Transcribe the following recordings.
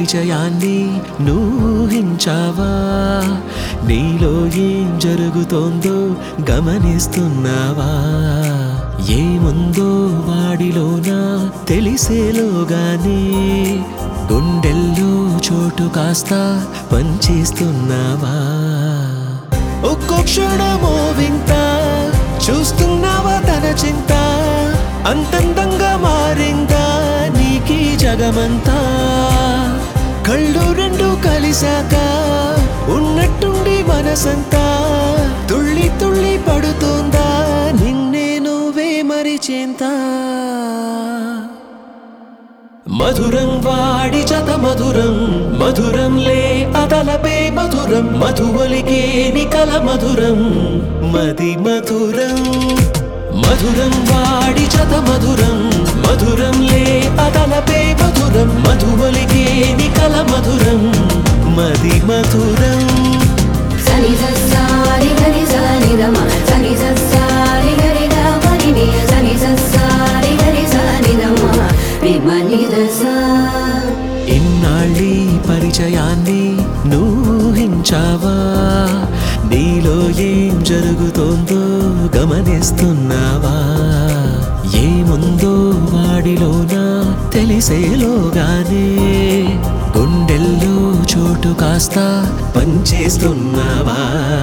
పరిచయాన్ని నూహించావా నీలో ఏం జరుగుతోందో గమనిస్తున్నావా ఏముందో వాడిలోన తెలిసేలోగానే గుండెల్లో చోటు కాస్త పంచేస్తున్నావా ఒక్కో క్షణమో వింత చూస్తున్నావా తన చింత అంతందంగా మారిందా నీకీ జగమంతా కళ్ళు రెండు కలిసాక ఉన్నట్టుండి మనసంతా తుళ్ళి తుళ్ళి పడుతుందా నిన్నే నువ్వే మరిచేంతా మధురం వాడి జత మధురం మధురం లే అదలపే మధురం మధువలికే నికల మధురం మది మధురం మధురం వాడి జత మధురం మధురం లే అదలపే మధురం మధువలికే నికల మధురం మది మధురం సని సస్సారి గరి సని రమ సని సస్సారి గరి గ మరి ని సని సస్సారి గరి సని రమ విమని దస ఇన్నాళ్ళీ పరిచయాన్ని నూహించావా నీలో ఏం జరుగుతోందో గమనిస్తున్నావా ఏముందో వాడిలోన తెలిసేలోగానే గుండెల్లో చోటు కాస్త పంచేస్తున్నావా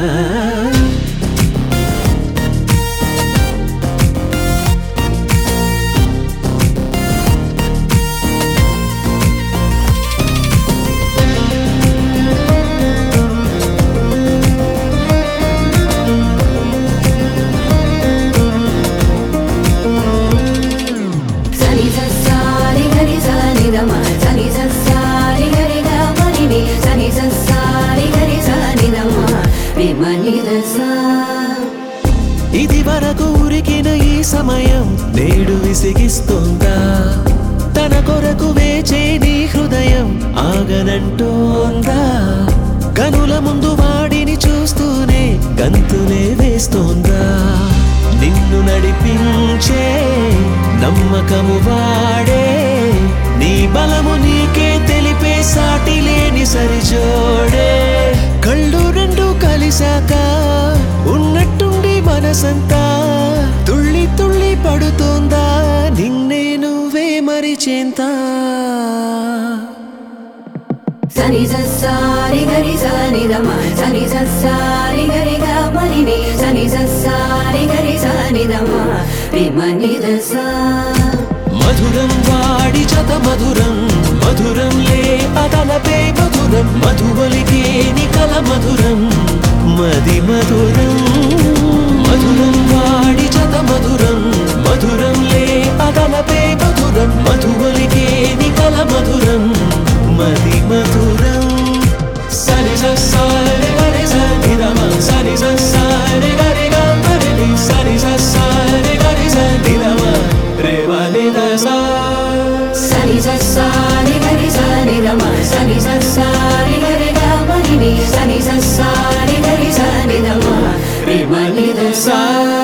సని సస్సారి గరి సని రమ సని సస్సారి గరి గ మరి ని సని సస్సారి గరి సని రమ విమని దస ఇది వరకు ఉరికిన ఈ సమయం నేడు విసిగిస్తోందా తన కొరకు వేచే నీ హృదయం ఆగనంటోందా కనుల ముందు వాడిని చూస్తూనే గంతునే వేస్తోందా నిన్ను నడిపించే నమ్మకము వాడే నీ బలము నీకే తెలిపే సాటి లేని సరిజోడే కళ్ళు రెండు కలిసాక ఉన్నట్టుండి మనసంతా తుళ్ళి తుళ్ళి పడుతోందా నిన్నే నువ్వే మరిచేంతా సని సస్సారి గరి సని రమ సని సస్సారి గరి గ మరి ని సని సస్సారి గరి సని రమ విమని దస మధురం వాడి జత మధురం మధురం లే అదలపే మధురం మధువలికే నికల మధురం మది మధురం మధురం వాడి జత మధురం మధురం లే అదలపే మధురం మధువలికే నికల మధురం మది మధురం సరి సరి గరి సరి రమ సరి సరి గరి గ మరి ని సరి సరి గరి సరి రమ రేవని దసా సని సస్సారి గరి సని రమ సని సస్సారి గరి గ మరి ని సని సస్సారి గరి సని రమ విమని దస సా